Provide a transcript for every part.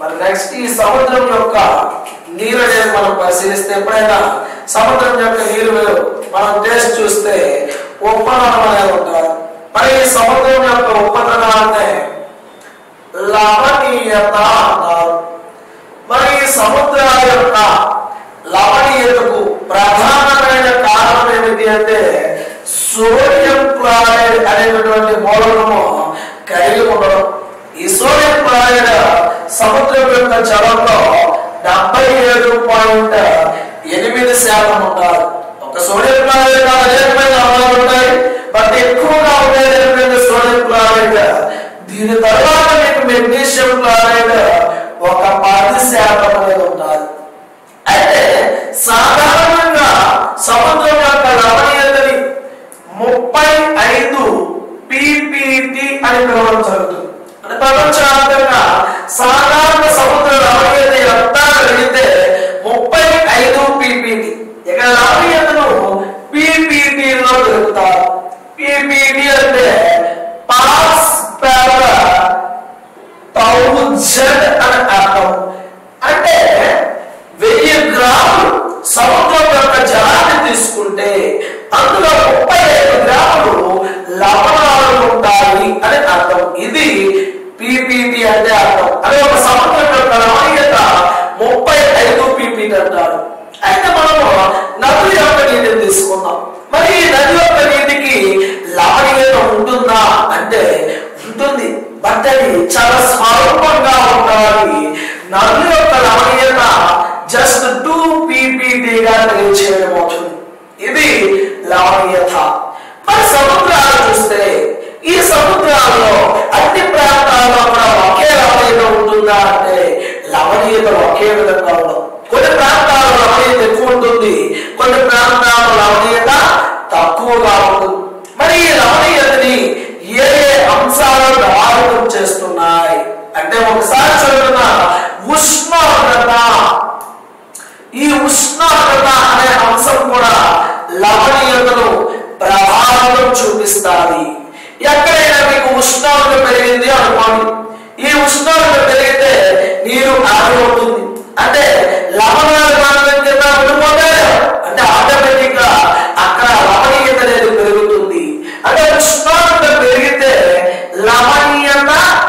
మరి నెక్స్ట్ ఈ సముద్రం యొక్క నీరు అనేది మనం పరిశీలిస్తే ఎప్పుడైనా సముద్రం యొక్క నీరు మనం టేస్ట్ చూస్తే ఉప్పదనం అనేది ఉంటారు మరి ఈ సముద్రం యొక్క ఉప్పదనాన్ని లవణీయత అంటారు మరి ఈ సముద్రాల యొక్క లవణీయతకు ప్రధానమైన కారణం ఏమిటి అంటే సోడియం క్లోరైడ్ అనేటటువంటి మూలకము కలిగి ఉండడం ఈ సోడియం క్లోరైడ్ సముద్రం యొక్క జలంలో డెబ్బై ఏడు పాయింట్ ఎనిమిది శాతం ఉంటారు ఒక సోడియం క్లోరైడ్ అనేకమైన అమలు ఉంటాయి బట్ ఎక్కువగా ఉండేది ఏంటంటే సోడియం క్లోరైడ్ దీని తర్వాత మీకు మెగ్నీషియం క్లోరైడ్ ఒక పది శాతం అనేది ఉంటుంది అయితే సాధారణంగా సముద్రం యొక్క లవణీయతని ముప్పై ఐదు పిపిటి అని పిలవడం జరుగుతుంది అంటే ప్రపంచవ్యాప్తంగా సాధారణ సముద్ర లవణీయత ఎంత అడిగితే ముప్పై ఐదు పిపిటి ఇక్కడ లవణీయతను పిపిటి లో తెలుపుతారు పిపిటి అంటే పాస్ పేపర్ థౌజండ్ అని అర్థం అంటే వెయ్యి గ్రాములు సముద్రం యొక్క జలాన్ని తీసుకుంటే అందులో ముప్పై ఐదు గ్రాములు లవణాలు ఉంటాయి అని అర్థం ఇది పీపీటీ అంటే అర్థం అదే ఒక సముద్రం యొక్క లవణీయత ముప్పై ఐదు పీపీటీ అంటారు అయితే మనము నది యొక్క నీటిని తీసుకుందాం మరి ఈ నది యొక్క నీటికి లవణీయత ఉంటుందా అంటే ఉంటుంది బట్ అది చాలా స్వల్పంగా ఉండాలి నది యొక్క లవణీయత జస్ట్ టూ పీపీటీగా తెలియచేయడం అవుతుంది ఇది లవణీయత మరి సముద్రాలు చూస్తే ఈ సముద్రాల్లో అన్ని ప్రాంతాల్లో కూడా ఒకే లవణీయత ఉంటుందా అంటే లవణీయత ఒకే విధంగా ఉండదు కొన్ని ప్రాంతాల్లో లవణీయత ఎక్కువ ఉంటుంది కొన్ని ప్రాంతాల్లో లవణీయత తక్కువగా ఉంటుంది మరి ఈ లవణీయతని ఏ ఏ అంశాలు ప్రభావితం చేస్తున్నాయి అంటే ఒకసారి చదువుతున్న ఉష్ణోగ్రత ఈ ఉష్ణోగ్రత అనే అంశం కూడా లవణీయతను ప్రభావితం చూపిస్తాయి ఎక్కడైనా మీకు ఉష్ణోగ్రత పెరిగింది అనుకోండి ఈ ఉష్ణోగ్రత పెరిగితే నీరు ఆవిరవుతుంది అంటే లవణాలు మాత్రం కింద ఉండిపోతాయి అంటే ఆటోమేటిక్ గా అక్కడ లవణీయత అనేది పెరుగుతుంది అంటే ఉష్ణోగ్రత పెరిగితే లవణీయత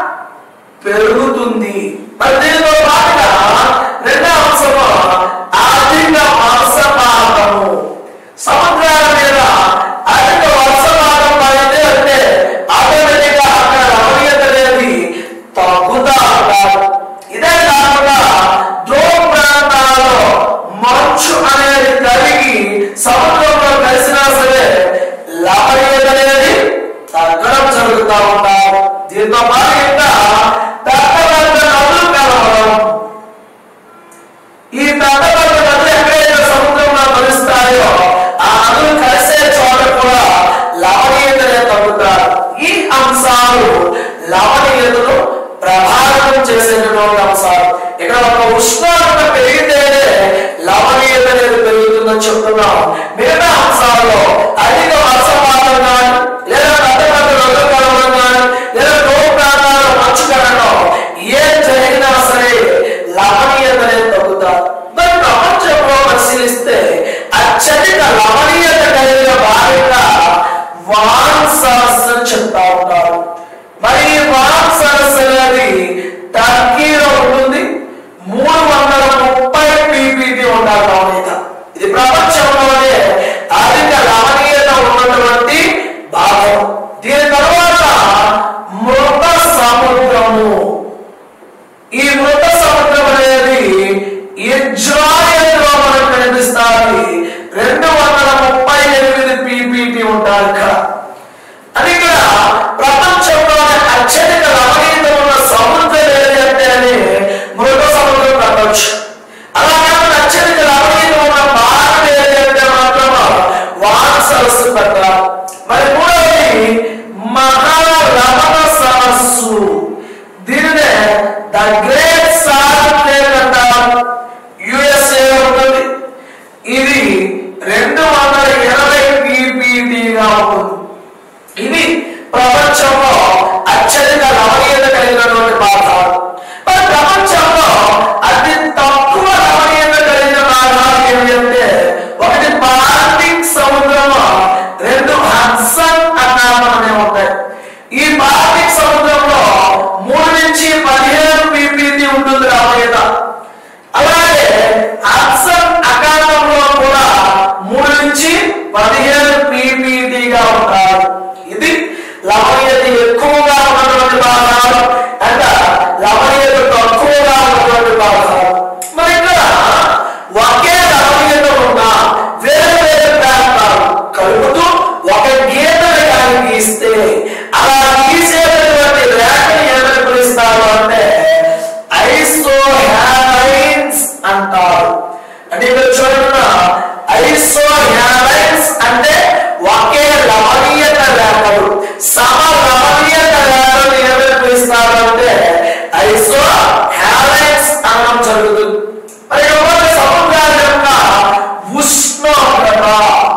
పెరుగుతుంది మరి దీనితో పాటుగా రెండో అంశము అధిక వర్షపాతము సముద్రాల మీద అధిక వర్షపాతం పడితే అంటే ఆటోమేటిక్ గా అక్కడ లవణీయత అనేది తగ్గుతా ఉంటారు ఇదే కాకుండా ధ్రువ ప్రాంతాల్లో మంచు అనేది కలిగి సముద్రంలో కలిసినా సరే లవణీయత అనేది తగ్గడం జరుగుతూ ఉంటారు దీంతో పాటు ఇంకా పెద్ద పెద్ద నదులు కలవడం ఈ పెద్ద పెద్ద నదులు ఎక్కడైతే సముద్రంలో కలుస్తాయో ఆ నదులు కలిసే చోట కూడా లవణీయతనే తగ్గుతారు ఈ అంశాలు లవణీయతను ప్రభావితం చేసేటటువంటి అంశాలు ఇక్కడ ఒక ఉష్ణోగ్రత పెరిగితేనే లవణీయత అనేది పెరుగుతుందని చెప్తున్నాం మిగతా అంశాల్లో అధిక వర్షపాతం కానీ లేదా పెద్ద పెద్ద నదులు కలవడం కానీ లేదా లోపు ప్రాంతాల్లో మంచు కలగడం ఏం జరిగినా సరే లవణీయత అనేది తగ్గుతారు మరి ప్రపంచంలో పరిశీలిస్తే అత్యధిక లవణీయత కలిగిన భాగంగా వాన్ సరస్సు అని చెప్తా ఉంటారు మరి ఈ వాన్ సరస్సు అనేది టర్కీలో ఉంటుంది మూడు వందల ముప్పై పీపీటీ ఉండాలి లవణీయత ఇది ప్రపంచంలోనే అధిక లవణీయత ఉన్నటువంటి భాగం దీని తర్వాత మృత సముద్రము ఈ మృత సముద్రం అనేది ఇజ్రాయెల్ లో మనకు కనిపిస్తుంది రెండు వందల ముప్పై ఎనిమిది పీపీటీ ఉంటారు ఇక్కడ అది ఇక్కడ ప్రపంచంలోనే అత్యధిక లవణీయత ఉన్న సముద్రం ఏది అంటే అని మృత సముద్రం కట్టవచ్చు అలా కాకుండా అత్యధిక లవణీయత ఉన్న భారత ఏది అంటే మాత్రం వాన్ సరస్సు పెట్టాలి మరి మూడవది మహాలవణ సరస్సు దీనినే ద గ్రేట్ సాల్ట్ లేక్ అంటారు యుఎస్ఏ ఉంటుంది ఇది రెండు వందల ఇరవై పీపీటీగా ఉంటుంది అంటారు ఇది లవణీయత ఎక్కువగా ఉన్నటువంటి భాగాలు అండ్ లవణీయత తక్కువగా ఉన్నటువంటి భాగాలు మరి ఇక్కడ ఒకే లవణీయత ఉన్న వేరు వేరు ప్రాంతాలు కలుపుతూ ఒక గీతను కానీ గీస్తే అలా గీసేటటువంటి రేఖను ఏమని పిలుస్తారు అంటే ఐసోహాలైన్స్ అంటారు అంటే ఇక్కడ చూడండి ఐసోహాలైన్స్ అంటే ఒకే లవణీయత రేఖలు సమ లవణీయత రేఖలు ఏమని పిలుస్తారు అంటే ఐసోహాలైన్స్ అనడం జరుగుతుంది మరి ఇవ్వబడిన సముద్రాల యొక్క ఉష్ణోగ్రత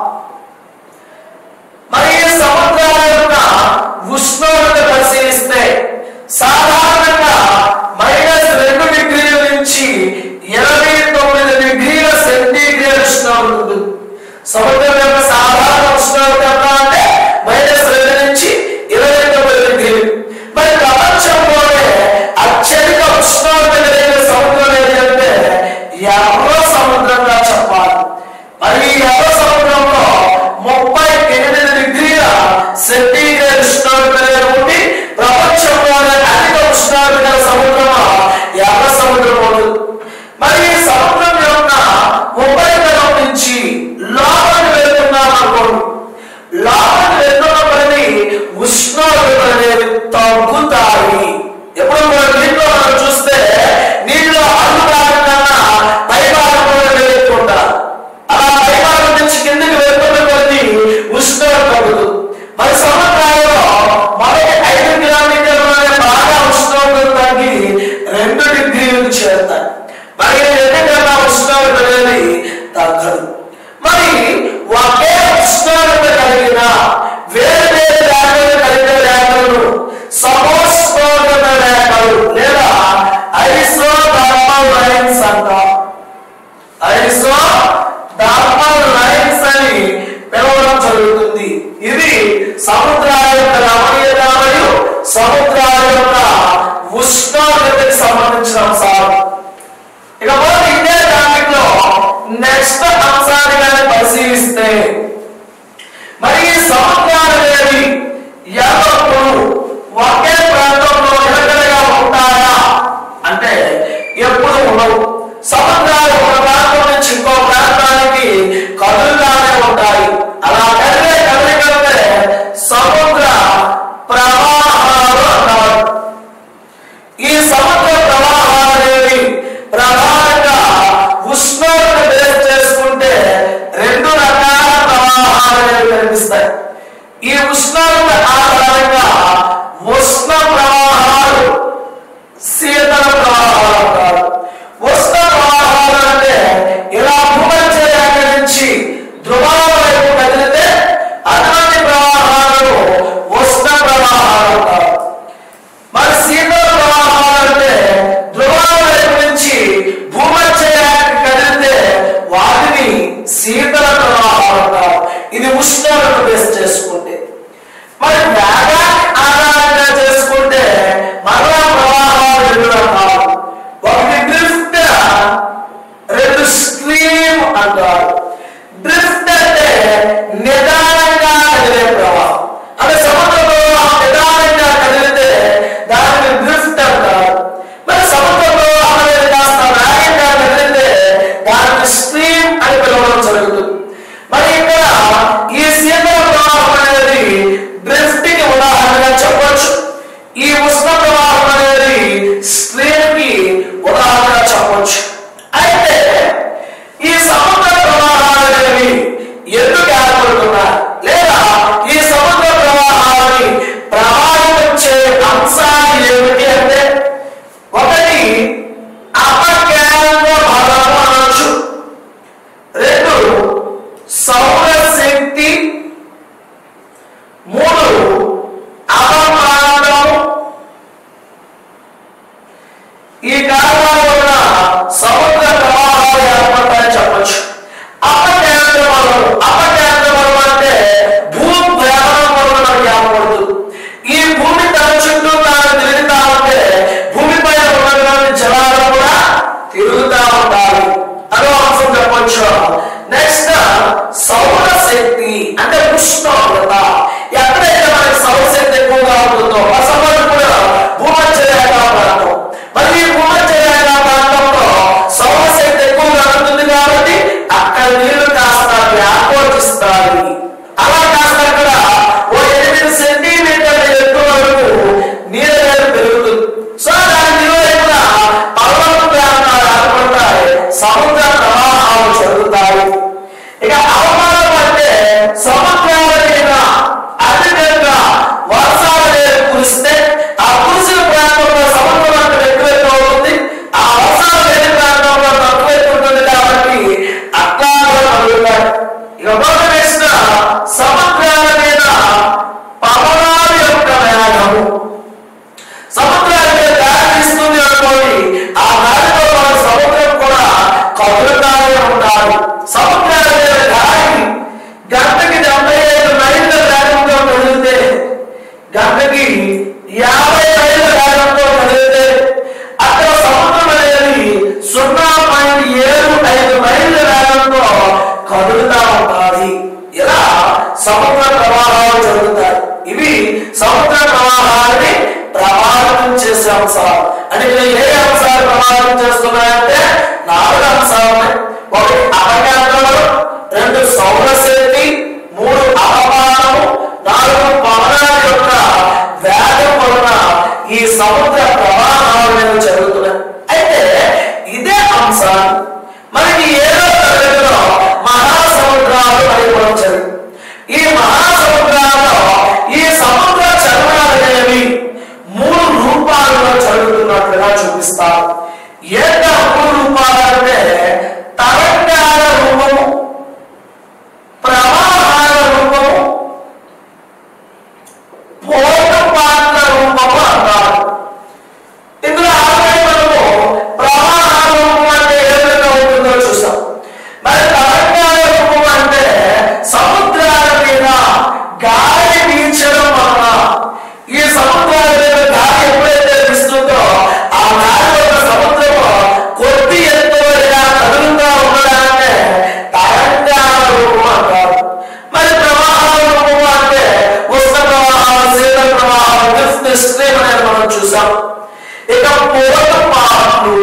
మరి ఈ సముద్రాల యొక్క ఉష్ణోగ్రత పరిశీలిస్తే సాధారణంగా మైనస్ రెండు డిగ్రీల నుంచి ఇరవై తొమ్మిది డిగ్రీల సెంటీగ్రేడ్ ఉష్ణోగ్రత ఉంటుంది సముద్రం యొక్క సాధారణ ఉష్ణోగ్రత ఎంత అంటే మైనస్ రెండు నుంచి ఇరవై తొమ్మిది డిగ్రీలు మరి ప్రపంచంలోనే అత్యధిక ఉష్ణోగ్రత కలిగిన సముద్రం ఏది అంటే ఎర్ర సముద్రంగా చెప్పాలి మరి ఈ ఎర్ర సముద్రంలో ముప్పై ఎనిమిది డిగ్రీల సెంటీగ్రేడ్ ఉష్ణోగ్రత కలిగి ఉండి ప్రపంచంలోనే అధిక ఉష్ణోగ్రత గల సముద్రం ఎర్ర సముద్రం అవుతుంది మరి ఈ సముద్రం యొక్క ఉపరితలం నుంచి లోపలికి వెళ్తున్నాం అనుకోండి లోపలికి వెళ్తున్నప్పటికీ ఉష్ణోగ్రత అనేవి తగ్గుతాయి ఎప్పుడు మనం నీటిలో మనం చూస్తే నీటిలో అడుగు భాగం కన్నా పై భాగంలో వెళ్ళుకుంటారు అలా పై భాగం నుంచి కిందకి వెళ్తున్న కొద్ది ఉష్ణోగ్రత తగ్గుతుంది మరి సముద్రాలలో మొదటి ఐదు కిలోమీటర్లలోనే బాగా ఉష్ణోగ్రత తగ్గి రెండు డిగ్రీలకు చేరుతాయి మరి ఎందుకన్నా ఉష్ణోగ్రత అనేది తగ్గదు మరి ఒకే ఉష్ణోగ్రత కలిగిన వేరు వేరు రేఖలు కలిగిన రేఖలను సమోష్ణోగ్రత రేఖలు లేదా ఐసో థర్మల్ లైన్స్ అంటాం ఐసో థర్మల్ లైన్స్ అని పిలవడం జరుగుతుంది ఇది సముద్రాల యొక్క రమణీయత మరియు సముద్రాల యొక్క ఉష్ణోగ్రతకి సంబంధించిన అంశాలు ఇకపోతే ఇదే టాపిక్ లో నెక్స్ట్ అంశాన్ని కానీ పరిశీలిస్తే మరి ఈ సముద్రాలు అనేవి ఎల్లప్పుడూ ఒకే ప్రాంతంలో నిలకడగా ఉంటాయా అంటే ఎప్పుడు ఉండవు సముద్రాలు ఒక ప్రాంతం నుంచి ఇంకో ప్రాంతానికి కదులుగానే ఉంటాయి అలా కదిలే కదలికలనే సముద్ర ప్రవాహాలు అంటారు ఈ సముద్ర ప్రవాహాలు అనేవి ప్రధానంగా ఉష్ణోగ్రత బేస్ చేసుకుంటే రెండు రకాల ప్రవాహాలు అనేవి కనిపిస్తాయి ఈ ఉష్ణోగ్రత ఆధారంగా ఉష్ణ ప్రవాహాలు శీతల ప్రవాహాలు అంటారు ఉష్ణ ప్రవాహాలు అంటే ఇలా భూమధ్య రేఖ నుంచి ధ్రువాల వైపు కదిలితే అటువంటి ప్రవాహాలను ఉష్ణ ప్రవాహాలు అంటారు మరి శీతల ప్రవాహాలు అంటే ధ్రువాల వైపు నుంచి భూమధ్య రేఖకి కదిలితే వాటిని శీతల ప్రవాహాలు అంటారు ఇది ఉష్ణోగ్రత బేస్ చేసుకుంటే మరి వేగాన్ని ఆధారం సముద్ర ప్రవాహాన్ని ప్రభావితం చేసే అంశాలు అంటే ఇక్కడ ఏ అంశాలు ప్రభావితం చేస్తున్నాయంటే నాలుగు అంశాలు ఉన్నాయి. ఒకటి అపకాంతలు రెండు సౌరశక్తి మూడు అవమానము నాలుగు పవనాల యొక్క వేగం వలన ఈ సముద్ర ప్రవాహాలు అనేవి జరుగుతున్నాయి అయితే ఇదే అంశాన్ని మనకి ఏదో తరగతిలో మహాసముద్రాలు అని కూడా జరిగింది ఈ మహాసముద్రాల్లో ఈ సముద్ర చలనాలు అనేవి మూడు రూపాలలో జరుగుతున్నట్లుగా చూపిస్తారు ఏంటో మూడు రూపాలు అంటే తరంగాల రూపము ప్రవాహాల రూపము పోటపాట్ల రూపము అంటారు ఇందులో ఆల్రెడీ మనము ప్రవాహాల రూపం అంటే ఏ విధంగా ఉంటుందో చూసాం మరి తరంగాల రూపం అంటే సముద్రాల మీద గాలి వీచడం వలన ఈ సముద్రాల మీద గాలి ఎప్పుడైతే వీస్తుందో ఆ గాలి వల్ల సముద్రము కొద్ది ఎత్తులో ఇలా కదులుగా ఉండడాన్నే తరంగాల రూపం అంటారు మరి ప్రవాహాల రూపం అంటే ఉష్ణ ప్రవాహాలు శీత ప్రవాహాలు స్ట్రీమ్ అనేది మనం చూసాం ఇక పూలపాట్లు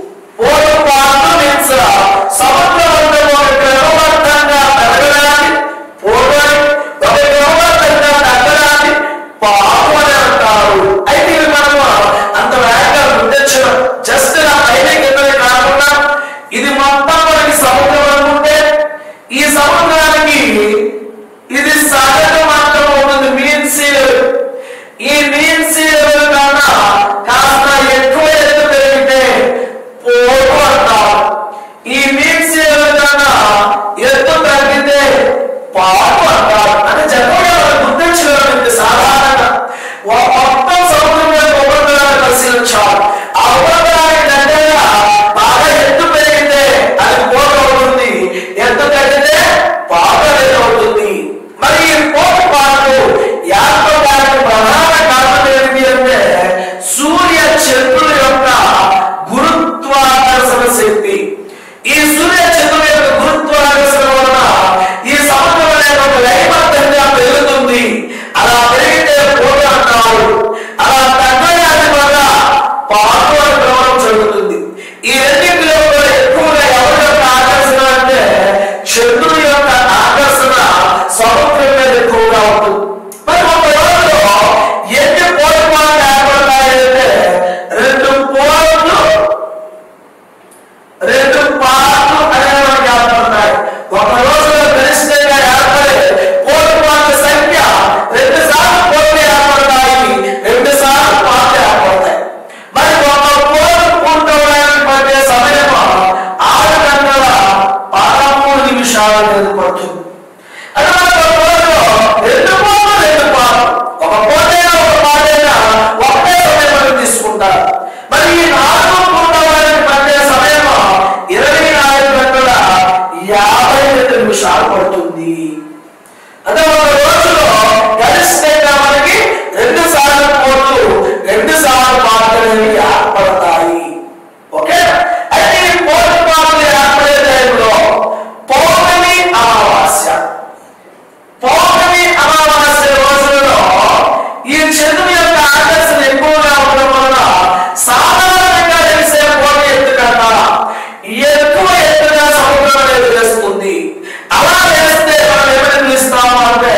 పూలపాట్లు మీన్స్ సముద్రంలో ఒక క్రమబద్ధంగా పెరగడానికి పూర్వని ఒక క్రమబద్ధంగా తగ్గడానికి పాము అని అంటారు అయితే ఇవి మనము అంత వేగంగా గుర్తించడం జస్ట్ నా పైన కిందకి కాకుండా ఇది మొత్తం మనకి సముద్రం అనుకుంటే ఈ సముద్రానికి ఇది సగటు మాత్రం ఉంటుంది మీన్ సీ లెవెల్ ఈ మీన్ సీ లెవెల్ కన్నా కాస్త ఎక్కువ ఎత్తు పెరిగితే పోటు అంటారు ఈ మీన్ సీ లెవెల్ కన్నా ఎత్తు తగ్గితే పాటు అంటారు అంటే జనరల్గా మనం గుర్తించడం ఇది సాధారణంగా ఓ- మొత్తం సముద్రం యొక్క ఉపరితలాన్ని పరిశీలించాలి ఆ ఉపరితలానికి దగ్గరగా బాగా ఎత్తు పెరిగితే అది పోటు అవుతుంది ఎత్తు తగ్గితే పాటు అనేది అవుతుంది మరి ఈ పోటు పాటు ఏర్పడడానికి ప్రధాన కారణం ఏంటి అంటే సూర్య చంద్రుల యొక్క గురుత్వాకర్షణ శక్తి ఈ సూర్య చంద్రుల యొక్క గురుత్వాకర్షణ వలన ఈ సముద్రం అనేది ఒక లయబద్ధంగా పెరుగుతుంది అలా పెరిగితే పోటీ అంటారు అలా తగ్గడానికి వల్ల పాటు అని ప్రమాణం జరుగుతుంది ఈ రెండింటిలో కూడా ఎక్కువగా ఎవరి యొక్క ఆకర్షణ అంటే చంద్రుని యొక్క ఆకర్షణ సముద్రం మీద ఎక్కువగా ఉంటుంది మరి ఒక రోజులో ఎన్ని పోటీ ఏర్పడతాయంటే రెండు పోట్లు రెండు పాటలు అనేవి మనకి ఏర్పడతాయి ఒక రోజులో గరిష్టంగా ఏర్పడే పోటుపాట్ల సంఖ్య రెండు సార్లు పోట్లు ఏర్పడతాయి రెండు సార్లు పాటలు ఏర్పడతాయి మరి ఒక పోటు పూర్తవడానికి పట్టే సమయం ఆరు గంటల పదమూడు నిమిషాలు అనేది పడుతుంది అంటే మనకు ఒక రోజులో రెండు పోట్లు రెండు పాటలు ఒక పోటైనా ఒక పాటైనా ఒకటే సమయం మనం తీసుకుంటారు మరి ఈ నాలుగు పూర్తవడానికి పట్టే సమయం ఇరవై నాలుగు గంటల యాభై రెండు నిమిషాలు పడుతుంది అంటే ఒక రోజులో గరిష్టంగా మనకి రెండు సార్లు పోట్లు రెండు సార్లు పాటలు ఏర్పడతాయి ఓకే అయితే ఈ పోటు పాటలు ఏర్పడే టైంలో పౌర్ణమి అమావాస్య పౌర్ణమి అమావాస్య రోజులలో ఈ చంద్రుని యొక్క ఆకర్షణ ఎక్కువగా ఉండడం వలన సాధారణంగా తెలిసే పోటీ ఎత్తు కన్నా ఎక్కువ ఎత్తుగా సముద్రం అనేది వేస్తుంది అలా వేస్తే మనం ఏమని పిలుస్తాము అంటే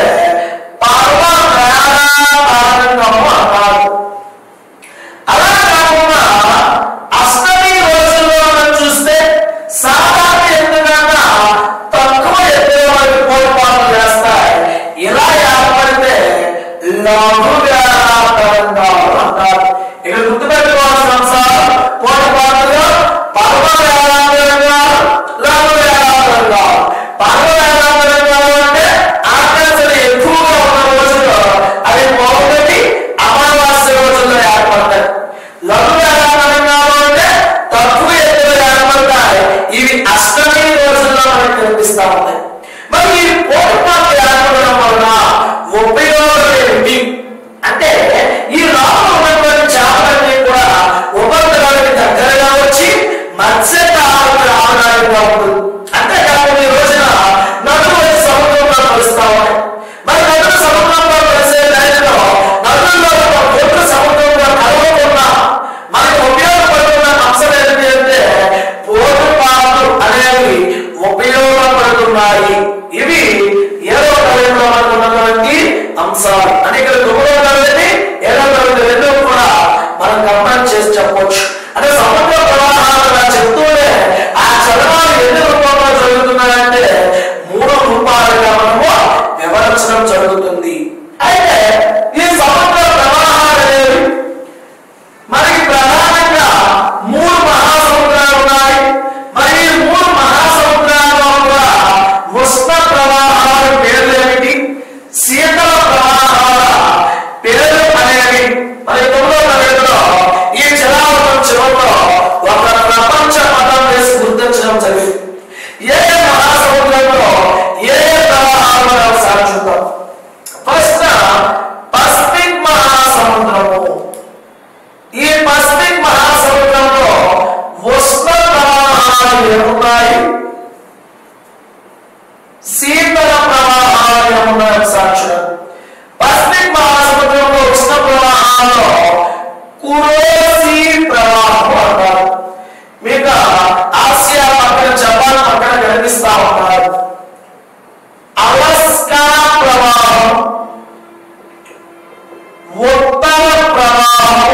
పర్వతారణ్యము అంటారు అలా కాకుండా అష్టమి రోజుల్లో మనం చూస్తే సాధారణ ఎత్తుగా తక్కువ ఎత్తుగా మనకి పోటీపాట్లు వేస్తాయి ఇలా ఏర్పడితే లఘుగా తరంగాలు అంటారు ఇక్కడ గుర్తుపెట్టుకోవాల్సిన అంశాలు పోటీపాట్లుగా పర్వవేళాంతరంగాలు లఘువేళాంతరంగాలు పర్వవేళాంతరంగాలు అంటే ఆకర్షణ ఎక్కువగా ఉన్న రోజుల్లో అవి పౌర్ణమి అమావాస్య రోజుల్లో ఏర్పడతాయి లఘు వేళాంతరంగాలు అంటే తక్కువ ఎత్తుగా ఏర్పడతాయి ఇవి అష్టమి రోజుల్లో మనకు కనిపిస్తా ఉంటాయి మరి ఈ పోటీపాట్లు ఏర్పడడం వలన ఉపయోగం ఏంటి అంటే ఈ లోపల ఉన్నటువంటి చేపలన్నీ కూడా ఉపరితలానికి అంశాలు అంటే ఇక్కడ తొమ్మిదవ తరగతి ఏడవ తరగతి రెండు కూడా మనం కంపేర్ చేసి చెప్పొచ్చు అంటే సముద్ర ప్రవాహాలు ఇలా చెప్తూనే ఆ చలనాలు ఎన్ని రూపంలో జరుగుతున్నాయంటే మూడు రూపాలుగా మనము వివరించడం జరుగుతుంది అయితే ఈ సముద్ర ప్రవాహాలు అనేవి మనకి ప్రధానంగా మూడు మహాసముద్రాలు ఉన్నాయి మరి ఈ మూడు మహాసముద్రాల్లో కూడా ఉష్ణ ప్రవాహాల పేర్లు ఏమిటి శీతల ప్రవాహాల పేర్లు అనేవి మరి తొమ్మిదో తరగతిలో ఈ జలావతం చివరిలో ఒక ప్రపంచ పదం వేసి గుర్తించడం జరిగింది ఏ ఏ మహాసముద్రంలో ఏ ఏ ప్రవాహాలు మనం ఒకసారి చూద్దాం ఫస్ట్ పసిఫిక్ మహాసముద్రము ఈ పసిఫిక్ మహాసముద్రంలో ఉష్ణ ప్రవాహాలు ఏమున్నాయి శీతల ప్రవాహాలు ఏమున్నాయి ఒకసారి చూడండి పసిఫిక్ మహాసముద్రంలో ఉష్ణ ప్రవాహాల్లో కురోసి ప్రవాహం అంటారు మీకు ఆసియా పక్కన జపాన్ పక్కన కనిపిస్తా ఉంటారు అలస్కా ప్రవాహం ఉత్తర ప్రవాహం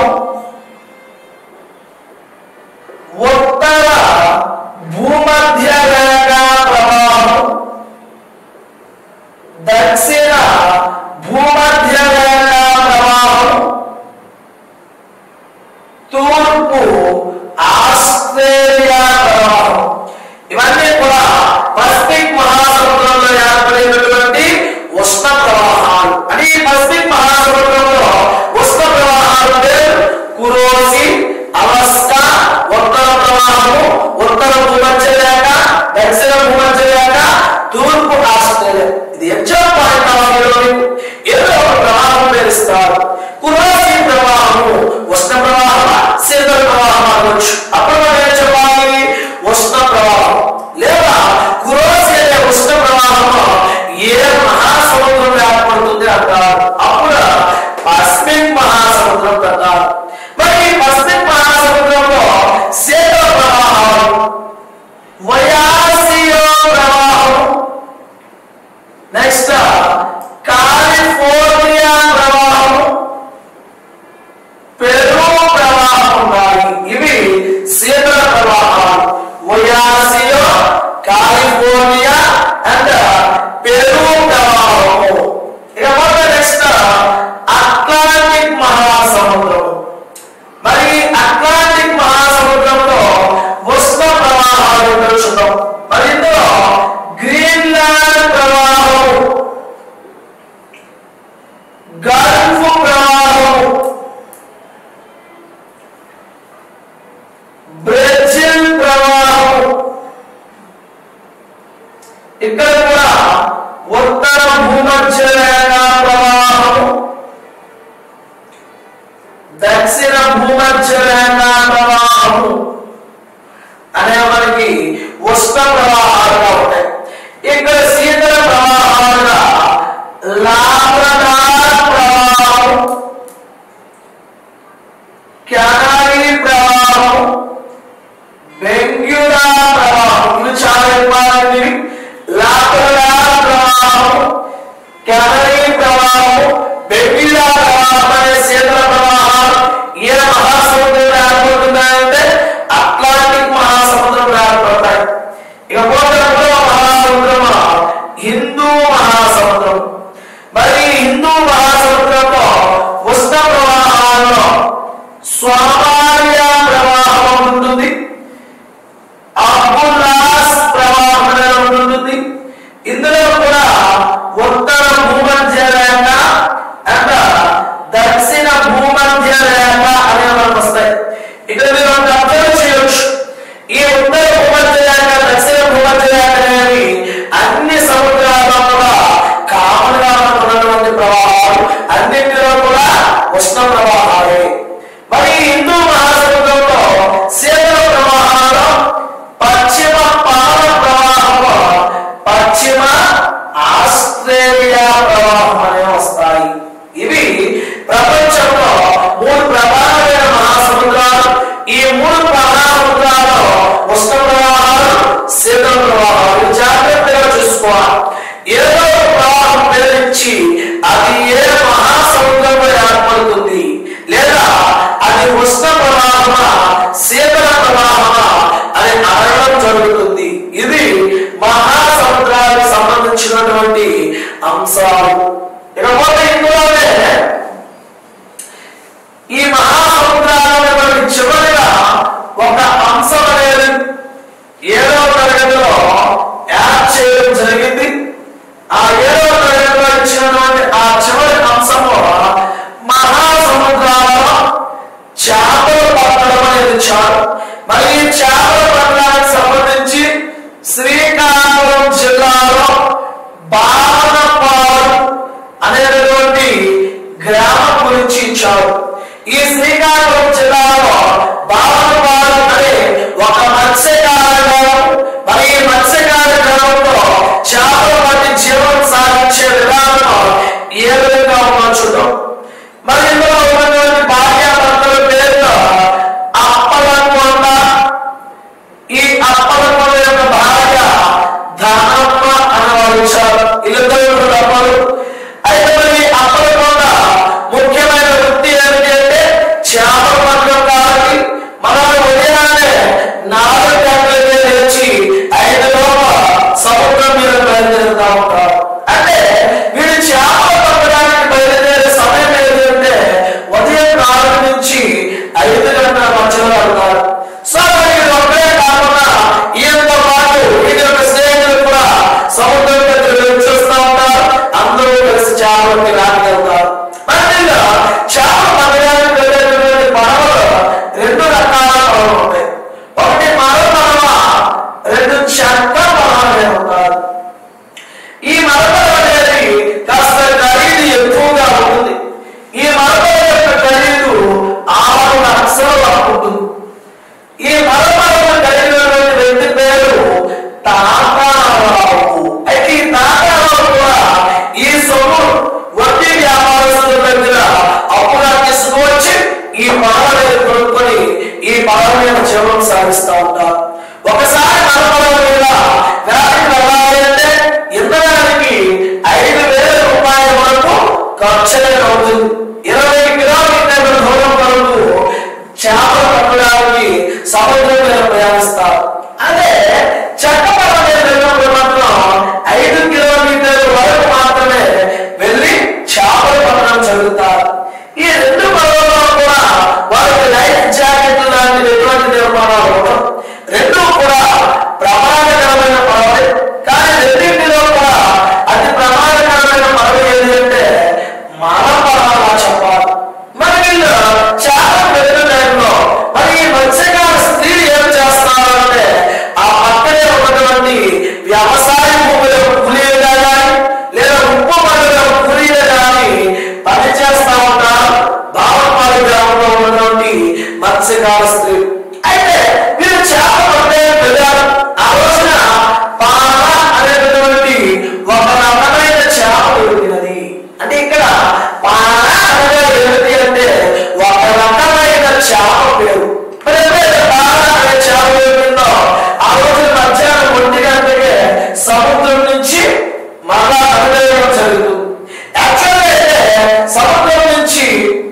ఉత్తర భూమధ్య రేఖ ప్రవాహం దక్షిణ భూమధ్య రేఖ ప్రవాహం తూర్పు ఆస్ట్రేలియా ప్రవాహం ఇవన్నీ కూడా పసిఫిక్ మహాసముద్రంలో ఏర్పడినటువంటి ఉష్ణ ప్రవాహాలు అంటే ఈ పసిఫిక్ మహాసముద్రంలో ఉష్ణ ప్రవాహాలు పేరు కురోసి అవస్కా ఉత్తర ప్రవాహము ఉత్తర భూమధ్య రేఖ దక్షిణ భూమధ్య రేఖ తూర్పు ఆస్ట్రేలియా ఇది ఎగ్జామ్ పాయింట్ ఆఫ్ వ్యూలో మీకు ఏదో ఒక ప్రవాహం పేరుస్తారు కురోసి ప్రవాహము ఉష్ణ ప్రవాహం శీతల ప్రవాహం అనవచ్చు అప్పుడు మనం ఏం చెప్పాలి ఉష్ణ ప్రవాహం లేదా కురోసి అనే ఉష్ణ ప్రవాహం ఏ మహాసముద్రం ఏర్పడుతుంది అంటారు అప్పుడు పసిఫిక్ మహాసముద్రం అంటారు మరి ఈ పసిఫిక్ మహాసముద్రంలో శీతల ప్రవాహాలు వయాసియో ప్రవాహం నెక్స్ట్ కాలిఫోర్నియా ప్రవాహం పెరు ప్రవాహం ఉన్నాయి ఇవి శీతల ప్రవాహాలు ఒయాసియో కాలిఫోర్నియా అండ్ పెరు ప్రవాహము ఇక మొదట నెక్స్ట్ అట్లాంటిక్ మహాసముద్రం మరి అట్లాంటిక్ మహాసముద్రంలో ఉష్ణ ప్రవాహాలు ఏంటో చూద్దాం మరి ఇందులో గ్రీన్లాండ్ ప్రవాహం గల్ఫ్ ప్రవాహం బ్రెజిల్ ప్రవాహం ఇక్కడ కూడా ఉత్తర భూమధ్య రేఖ ప్రవాహం దక్షిణ భూమధ్య రేఖ ప్రవాహం అనే మనకి ఉష్ణ ప్రవాహాలుగా ఉంటాయి ఇక్కడ శీతల ప్రవాహాలుగా లాబ్రడార్ ప్రవాహం కెనరీ ప్రవాహం బెంగ్యూరా ప్రవాహం ఇవి చాలా ఇంపార్టెంట్ ఇవి లాబ్రడార్ ప్రవాహం కెనరీ ప్రవాహం బెంగ్యూరా ప్రవాహం అనే శీతల ప్రవాహాలు ఏ మహాసముద్రంలో ఏర్పడుతున్నాయంటే అట్లాంటిక్ మహాసముద్రంలో ఏర్పడతాయి ఇక పోతే మూడవ మహాసముద్రం హిందూ మహాసముద్రం మరి ఈ హిందూ మహాసముద్రంలో ఉష్ణ ప్రవాహాల్లో స్వామాలియా ప్రవాహం ఉంటుంది అబ్బుల్లాస్ ప్రవాహం అనేది ఒకటి ఉంటుంది ఇందులో కూడా ఉత్తర భూమధ్య రేఖ అండ్ దక్షిణ భూమధ్య రేఖ అనేవి మనకు వస్తాయి ఇక్కడ మీరు ఒకటి అబ్జర్వ్ చేయొచ్చు ఈ ఉత్తర భూమధ్య రేఖ దక్షిణ భూమధ్య రేఖ అనేవి అన్ని సముద్రాల్లో కూడా కామన్ గా మనకు ఉన్నటువంటి ప్రవాహాలు అన్నింటిలో కూడా ఉష్ణ ప్రవాహాలే మరి ఈ హిందూ మహాసముద్రంలో శీతల ప్రవాహాలు పశ్చిమ పాల ప్రవాహంలో పశ్చిమ ఆస్ట్రేలియా ప్రవాహం అనేవి వస్తాయి ఇవి ప్రపంచంలో మూడు ప్రధానమైన మహాసముద్రాలు ఈ మూడు మహాసముద్రాల్లో ఉష్ణ ప్రవాహాలు శీతల ప్రవాహాలు ఇవి జాగ్రత్తగా చూసుకోవాలి ఏదో ఒక ప్రవాహం పేరించి అది ఏ జరుగుతుంది ఇది మహాసముద్రానికి సంబంధించినటువంటి అంశాలు ఇకపోతే ఇందులోనే ఈ మహాసముద్రాలను మనకి చివరిగా ఒక అంశం అనేది ఏడవ తరగతిలో యాడ్ చేయడం జరిగింది ఆ ఏడవ తరగతిలో ఇచ్చినటువంటి ఆ చివరి అంశము మహాసముద్రాలలో చేపలు పట్టడం అనేది చాలు మరి ఈ చేపల పట్టడానికి సంబంధించి శ్రీకాకుళం జిల్లాలో బాలనపాడు అనేటటువంటి గ్రామం గురించి ఇచ్చారు ఈ శ్రీకాకుళం జిల్లాలో బాలనపాడు అనే ఒక మత్స్యకార గ్రామం మరి ఈ మత్స్యకార గ్రామంలో చేపలు పట్టి జీవనం సాగించే విధానం ఏ విధంగా ఉందో చూద్దాం మరి ఇందులో ఉన్నటువంటి భార్యాభర్తల పేరుతో అప్పలకొండ ఈ అప్పలకొండ యొక్క భార్య ధనమ్మ అని వారు ఇచ్చారు ఇల్లు తప్పరు అయితే మరి అప్పలకొండ ముఖ్యమైన వృత్తి ఏమిటి అంటే చేపలు పట్టడం కాబట్టి మనం ఉదయాన్నే నాలుగు గంటలకే లేచి ఐదు లోపల సముద్రం మీద బయలుదేరుతా ఉంటారు అంటే వీడు చేపలు పట్టడానికి బయలుదేరే సమయం ఏంటంటే ఉదయం నాలుగు నుంచి ఐదు గంటల మధ్యలో వెళ్తారు సో మరి ఇది ఒక్కడే కాకుండా ఈయనతో పాటు వీరి యొక్క స్నేహితులు కూడా సముద్రం దగ్గర వెళ్ళి చూస్తూ ఉంటారు అందరూ కలిసి చేపలకి రాకెళ్తారు మరి వీళ్ళు చేపలు పట్టడానికి వెళ్ళేటువంటి పడవలు రెండు రకాల పడవలు ఉంటాయి ఒకటి మరో పడవ రెండు చెక్క పడవలు ఉంటారు ఈ మరపడ అనేది కాస్త ఖరీదు ఎక్కువగా ఉంటుంది ఈ మరపడ యొక్క ఖరీదు ఆరు లక్షలు ఉంటుంది ఈ మరపడ కలిగినటువంటి వ్యక్తి పేరు తాతారావు అయితే ఈ తాతారావు కూడా ఈ సొమ్ము వడ్డీ వ్యాపారస్తుల దగ్గర అప్పుగా తీసుకువచ్చి ఈ పడవ మీద కొనుక్కొని ఈ పడవ మీద జీవనం సాగిస్తూ ఉంటారు ఒకసారి మరపడవ మీద వేటకి వెళ్ళాలి అంటే ఇంధనానికి ఐదు వేల రూపాయల వరకు ఖర్చు అవుతుంది ఇరవై కిలోమీటర్ల దూరం వరకు చేపలు పట్టడానికి సముద్రం మీద ప్రయాణిస్తారు అదే చట్టపడ మీద వెళ్ళినప్పుడు మాత్రం ఐదు కిలోమీటర్ల వరకు మాత్రమే వెళ్ళి చేపలు పట్టడం జరుగుతారు ఈ రెండు పడవల్లో కూడా వారికి లైఫ్ జాకెట్ లాంటి ఎటువంటి నిర్మాణాలు ఉండవు రెండు కూడా ప్రమాదకరమైన పడవలే కానీ రెండింటిలో కూడా అతి ప్రమాదకరమైన పడవ ఏది అంటే మన పడవ చెప్పాలి మరి వీళ్ళు చాలా పెద్ద టైంలో మరి ఈ మత్స్యకార స్త్రీలు ఏం చేస్తారు అంటే ఆ పక్కనే ఉన్నటువంటి వ్యవసాయ భూముల కూలీలుగా కానీ లేదా ఉప్పు పనుల కూలీలు కానీ పని చేస్తా ఉంటారు బావపాలి గ్రామంలో ఉన్నటువంటి మత్స్యకార స్త్రీలు అయితే వీరు చేప పట్టే వెళ్ళారు ఆ రోజున పాల అనేటటువంటి ఒక రకమైన చేప దొరికినది అంటే ఇక్కడ పాల అనగా ఏమిటి అంటే ఒక రకమైన చేప పేరు మరి ఎప్పుడైతే పాల అనే చేప దొరికిందో ఆ రోజు మధ్యాహ్నం ఒంటి గంటకే సముద్రం నుంచి మరలా అనుదయం జరుగుతుంది యాక్చువల్గా అయితే సముద్రం నుంచి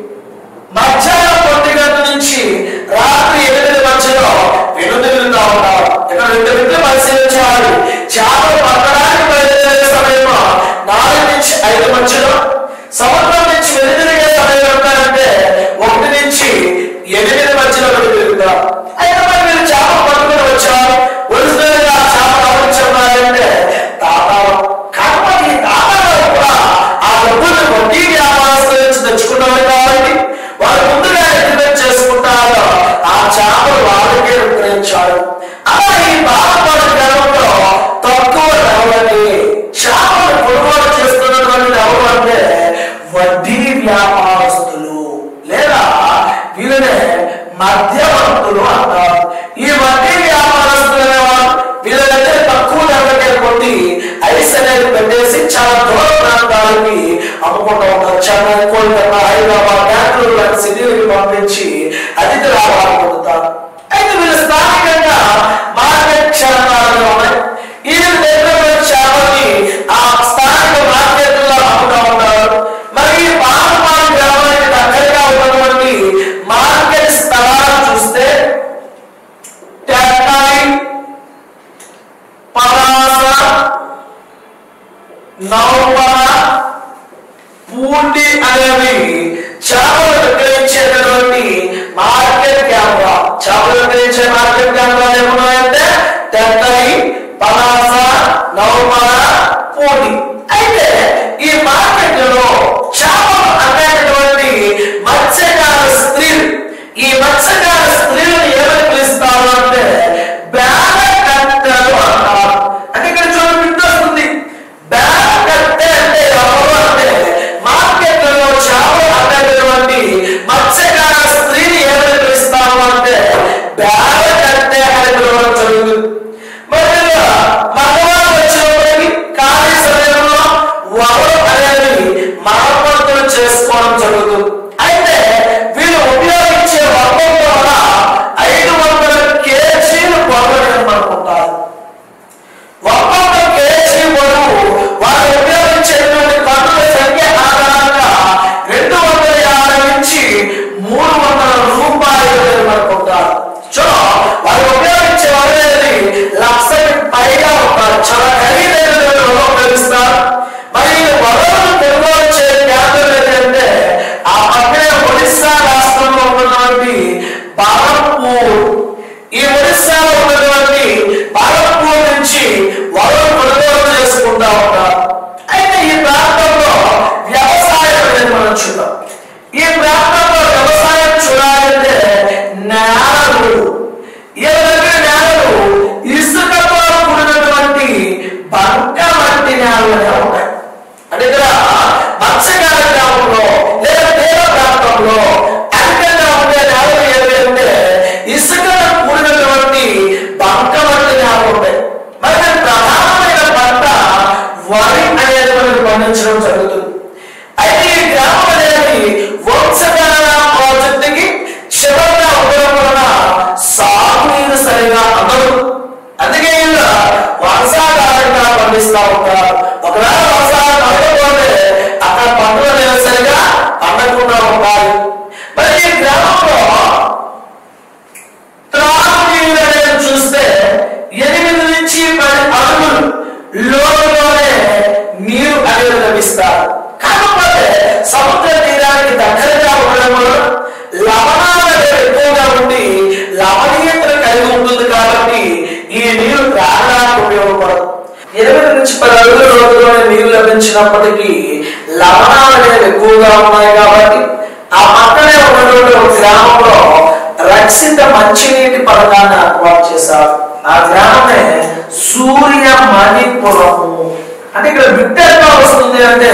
మధ్యాహ్నం ఒంటి గంట నుంచి రాత్రి ఎనిమిది మధ్యలో వెనుదిరుగుతా ఉంటారు ఇక్కడ రెండు విధులు పరిశీలించాలి చేపలు పట్టడానికి బయలుదేరే సమయంలో నాలుగు నుంచి ఐదు మధ్యలో సముద్రం నుంచి వెనుదిరిగే సమయం ఉంటారంటే ఒకటి నుంచి ఎనిమిది మధ్యలో వెనుదిరుగుతారు అయితే మరి మీరు చేపలు పట్టుకుని వచ్చారు ఒరిజినల్ గా చేపలు ఎవరు చెప్పారంటే తాతారు కాబట్టి ఈ తాతారు కూడా ఆ డబ్బులు వడ్డీ వ్యాపారస్తుల నుంచి తెచ్చుకున్నారు కాబట్టి వారు ముందుగా ఎగ్రిమెంట్ చేసుకుంటారు ఆ చేపలు వాళ్ళకే విక్రయించారు అలా ఈ బాధపడి గ్రామంలో తక్కువ ధరలకి చేపలు కొనుగోలు చేస్తున్నటువంటి ఎవరు అంటే వడ్డీ వ్యాపారస్తులు లేదా వీళ్ళనే మధ్యవర్తులు అంటారు ఈ వడ్డీ వ్యాపారస్తులు అనేవారు వీళ్ళ దగ్గర తక్కువ ధరలకే కొట్టి ఐస్ అనేది పెట్టేసి చాలా దూర ప్రాంతాలకి అమ్ముకుంటూ ఉంటారు చెన్నై కోల్కతా హైదరాబాద్ బెంగళూరు లాంటి సిటీలకి పంపించి అధిక లాభాలు పొందుతారు అయితే వీళ్ళు స్థానికంగా మార్కెట్ క్షేత్రాలు ఉన్నాయి ఈ దగ్గర ఉన్న చేపల్ని ఆ స్థానిక మార్కెట్లో అమ్ముతూ ఉంటారు మరి ఈ బాలపాడు గ్రామానికి దగ్గరగా ఉన్నటువంటి మార్కెట్ స్థలాలు చూస్తే టెక్నాయి అనేవి చేపలు విక్రయించేటటువంటి మార్కెట్ క్యాంపా చేపలు విక్రయించే మార్కెట్ క్యాంపా ఏమున్నాయంటే తెత్తయి పలాస నవమాన పోటీ అయితే ఈ మార్కెట్లో చేపలు అమ్మేటటువంటి మత్స్యకార స్త్రీలు ఈ మత్స్యకార స్త్రీలను ఏమని పిలుస్తారు అంటే బేరకత్తెలు అంటారు అంటే ఇక్కడ చూడండి వింటొస్తుంది బేరకత్తె అంటే ఎవరు అంటే మార్కెట్లలో చేపలు అమ్మేటటువంటి మత్స్యకార స్త్రీని ఏమని పిలుస్తారు అంటే బేరకత్తె అని పిలవడం జరుగుతుంది మరి ఇలా మగవారు వచ్చినప్పటికీ ఖాళీ సమయంలో వరం అనేది మరమ్మతులు చేసుకోవడం జరుగుతుంది అయితే వీళ్ళు ఉపయోగించే వర్గం ద్వారా ఐదు వందల కేజీలు పొగడం అనుకుంటారు ఒక్కొక్క కేజీ బరువు వారు ఉపయోగించేటువంటి కన్నుల సంఖ్య ఆధారంగా రెండు వందల యాభై నుంచి మూడు వందల రూపాయలు అనుకుంటారు సో వారు ఉపయోగించే వారు అనేది లక్షకి పైగా ఉంటారు చాలా ఖరీదైన ఉపయోగిస్తారు మరి ఈ వరదలు కొనుగోలు చేసే కేంద్రం ఏంటంటే ఆ పక్కనే ఒడిస్సా రాష్ట్రంలో ఉన్నటువంటి బాలపూర్ ఈ ఒడిస్సాలో ఉన్నటువంటి బాలపూర్ నుంచి వరదలు కొనుగోలు చేసుకుంటా ఉంటారు అయితే ఈ ప్రాంతంలో వ్యవసాయం అనేది మనం చూద్దాం ఈ ప్రాంతంలో వ్యవసాయం చూడాలంటే నేలలు ఈ దగ్గర నేలలు ఇసుకతో కూడినటువంటి బంక వంటి నేలలనే ఉంటాయి అంటే ఇక్కడ మత్స్యకార గ్రామంలో లేదా తీర ప్రాంతంలో అధికంగా ఉండే నేలలు ఏవి అంటే ఇసుకతో కూడినటువంటి బంక వంటి నేలలు ఉంటాయి మరి దాని ప్రధానమైన పంట వరి అనేది మనకి పండించడం జరుగుతుంది అయితే ఈ గ్రామం అనేది వంశధార ప్రాజెక్టుకి చివరిగా ఉండడం వలన సాగునీరు సరిగా అందదు అందుకే ఇలా వర్షాధారంగా పండిస్తా ఉంటారు ఒకవేళ వర్షాలు పడకపోతే అక్కడ పంటలు అనేవి సరిగా పండకుండా ఉంటాయి మరి ఈ గ్రామంలో త్రాగునీరు అనేది చూస్తే ఎనిమిది నుంచి పది అడుగులు లోతులోనే నీరు అనేది లభిస్తారు కాకపోతే సముద్ర తీరానికి దగ్గరగా ఉండడం వల్ల లవణాలు అనేవి ఎక్కువగా ఉండి లవణీయతను కలిగి ఉంటుంది కాబట్టి ఈ నీరు త్రాగడానికి ఉపయోగపడదు ఎనిమిది నుంచి పది అడుగుల లోతులోనే నీరు లభించినప్పటికీ లవణాలు అనేవి ఎక్కువగా ఉన్నాయి కాబట్టి ఆ పక్కనే ఉన్నటువంటి ఒక గ్రామంలో రక్షిత మంచినీటి పథకాన్ని ఏర్పాటు చేశారు ఆ గ్రామమే సూర్య మణిపురము అంటే ఇక్కడ బిడ్డ ఎట్లా వస్తుంది అంటే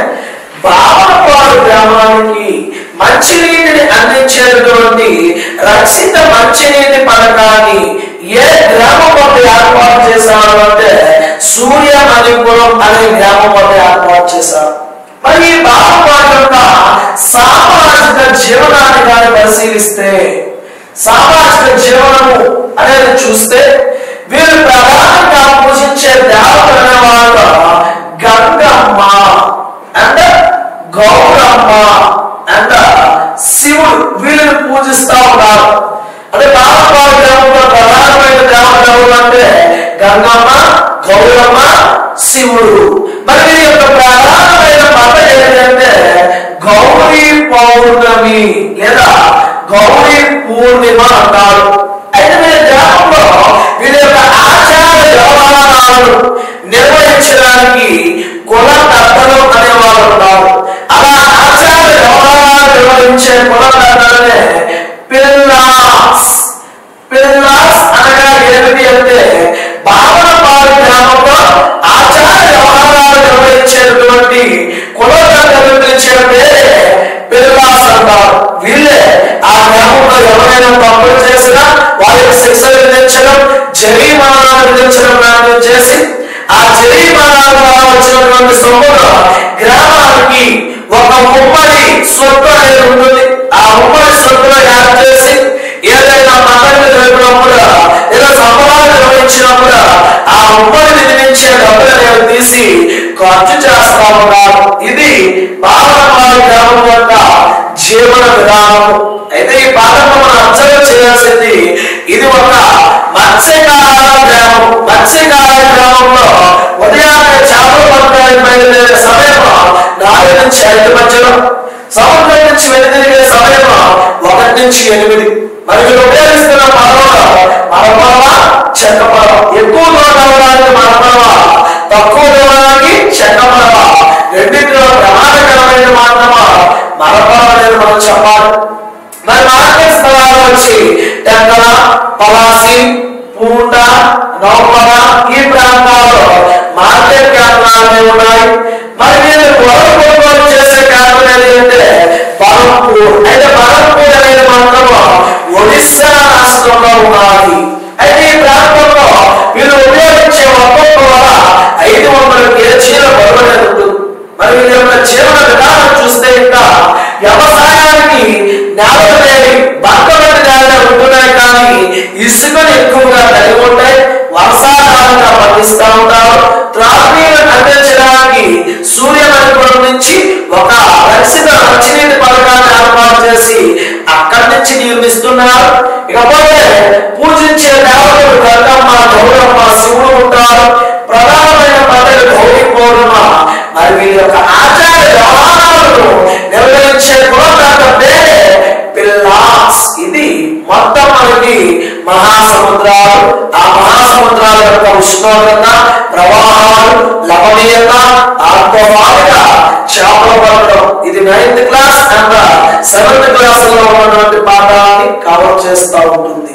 బావనపాడు గ్రామానికి మంచినీటిని అందించేటటువంటి రక్షిత మంచినీటి పథకాన్ని ఏ గ్రామం వద్ద ఏర్పాటు చేశారు అంటే సూర్య మణిపురం అనే గ్రామం వద్ద ఏర్పాటు చేశారు మరి ఈ బావనపాడు యొక్క సామాజిక జీవనాన్ని కానీ పరిశీలిస్తే సామాజిక జీవనము అనేది చూస్తే వీరు ప్రధానంగా పూజించే దేవతలు అనేవాళ్ళు గంగమ్మ అండ్ గౌరమ్మ అండ్ శివుడు వీళ్ళని పూజిస్తా ఉన్నారు అంటే బాలపాడు గ్రామంలో ప్రధానమైన దేవతలు ఎవరు అంటే గంగమ్మ గౌరమ్మ శివుడు మరి వీరి యొక్క ప్రధానమైన మత ఏంటంటే గౌరీ పౌర్ణమి లేదా గౌరీ పూర్ణిమ అంటారు అయితే వీరి గ్రామంలో వీరి యొక్క ఆచార వ్యవహారాలను నిర్వహించడానికి కుల పెద్దలు అనేవారు ఉన్నారు అలా ఆచార వ్యవహారాలు నిర్వహించే కుల పెద్దలనే పిల్లాస్ పిల్లాస్ అనగా ఏమిటి అంటే బావనపాడు గ్రామంలో ఆచార వ్యవహారాలు నిర్వహించేటువంటి కుల పెద్దలు పిలిచే పేరే పిల్లాస్ అంటారు వీళ్ళే ఆ గ్రామంలో ఎవరైనా తప్పులు చేసినా వారికి శిక్ష విధించడం జరిమానాలు విధించడం లాంటివి చేసి ఆ జరిమానాల ద్వారా వచ్చినటువంటి సొమ్మును గ్రామానికి ఒక ఉమ్మడి సొత్తు అనేది ఉంటుంది ఆ ఉమ్మడి సొత్తులో యాడ్ చేసి ఏదైనా పండుగ జరిపినప్పుడు లేదా సంబరాలు నిర్వహించినప్పుడు ఆ ఉమ్మడి నిధి నుంచి డబ్బులు అనేవి తీసి ఖర్చు చేస్తా ఉన్నారు ఇది బాలపాడు గ్రామం యొక్క జీవన విధానం అయితే ఈ పాఠంలో మనం అబ్జర్వ్ చేయాల్సింది ఇది ఒక మత్స్యకార గ్రామం మత్స్యకార గ్రామంలో ఉదయాన్నే చేపలు పట్టడానికి బయలుదేరే సమయంలో నాలుగు నుంచి ఐదు మధ్యలో సముద్రం నుంచి వెనుదిరిగే సమయంలో ఒకటి నుంచి ఎనిమిది మరి మీరు ఉపయోగిస్తున్న పడవలో మరపడవ చెక్క పడవ ఎక్కువ దూరం వెళ్ళడానికి మరపడవ తక్కువ దూరానికి చెక్క పడవ రెండింటిలో ప్రమాదకరమైన మాత్రమా మరపడవ అనేది మనం చెప్పాలి మరి మార్కెట్ స్థలాలు వచ్చి టెంకల పలాసి పూట నౌపల ఈ ప్రాంతాల్లో మార్కెట్ కేంద్రాలు ఉన్నాయి మరి మీరు వరద కొనుగోలు చేసే కేంద్రం ఏది అంటే బలంపూర్ అయితే బలంపూర్ అనేది మాత్రము ఒడిస్సా రాష్ట్రంలో ఉన్నది అయితే ఈ ప్రాంతంలో మీరు ఉపయోగించే ఒక్కొక్క వల ఐదు వందల కేజీల బరువు అనేది ఉంటుంది మరి వీరి యొక్క జీవన విధానం చూస్తే ఇంకా వ్యవసాయానికి నేల లేని బంకమట్టి నేల ఉంటున్నాయి కానీ ఇసుకను ఎక్కువగా కలిగి ఉంటాయి వర్షాకాలంగా పండిస్తూ ఉంటారు త్రాగునీరు అందించడానికి సూర్యమండలం నుంచి ఒక రక్షిత మంచినీటి పథకాన్ని ఏర్పాటు చేసి అక్కడి నుంచి నిర్మిస్తున్నారు ఇకపోతే పూజించే దేవతలు గంగమ్మ గౌరమ్మ శివుడు ఉంటారు ప్రధానమైన పండుగ గౌరీ పౌర్ణమ మరి వీరి యొక్క ఆచార వ్యవహారాలను నిర్వహించే కులకాక పేరే పిల్లాస్ ఇది మొత్తం మనకి మహాసముద్రాలు ఆ మహాసముద్రాల యొక్క ఉష్ణోగ్రత ప్రవాహాలు లవణీయత ఆత్మవాదిగా చేపలు పడడం ఇది ninth class and seventh class లో ఉన్నటువంటి పాఠాన్ని కవర్ చేస్తూ ఉంటుంది